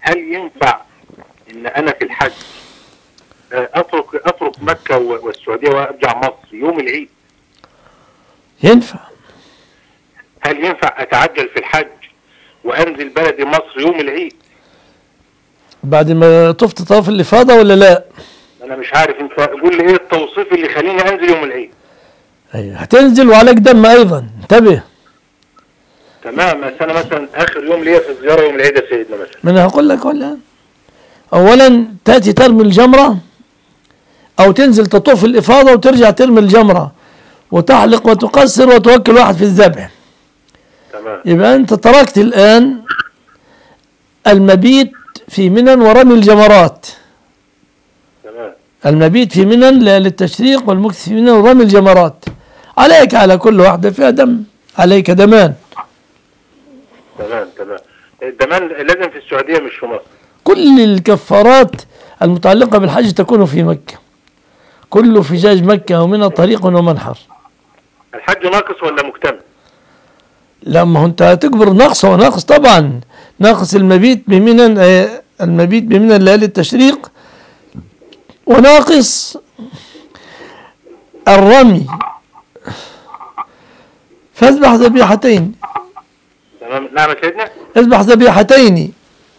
هل ينفع ان انا في الحج آه، اترك اترك مكه و- والسعوديه وارجع مصر يوم العيد ينفع هل ينفع اتعجل في الحج وانزل بلدي مصر يوم العيد بعد ما طفت طواف الإفاضة ولا لا انا مش عارف انت قول لي ايه التوصيف اللي يخليني انزل يوم العيد أيوة. هتنزل وعليك دم أيضا انتبه تمام بس انا مثلا اخر يوم ليا في الزياره يوم العيد يا سيدنا مثلا ما أنا هقول لك ولا أولا تأتي ترمي الجمرة أو تنزل تطوف الإفاضة وترجع ترمي الجمرة وتحلق وتقصر وتوكل واحد في الذبح تمام يبقى أنت تركت الآن المبيت في منى ورمي الجمرات تمام المبيت في منى ل- للتشريق والمكث في منى ورمي الجمرات عليك على كل واحدة فيها دم عليك دمان تمام تمام الدمان لازم في السعوديه مش في مصر كل الكفارات المتعلقة بالحج تكون في مكة كل فجاج مكة ومنى طريق ومنحر الحج ناقص ولا مكتمل لما هو انت هتكبر نقص هو ناقص طبعا ناقص المبيت بمنى آه، المبيت بمنى ليالي التشريق وناقص الرمي فاذبح ذبيحتين تمام نعم يا سيدنا اذبح ذبيحتين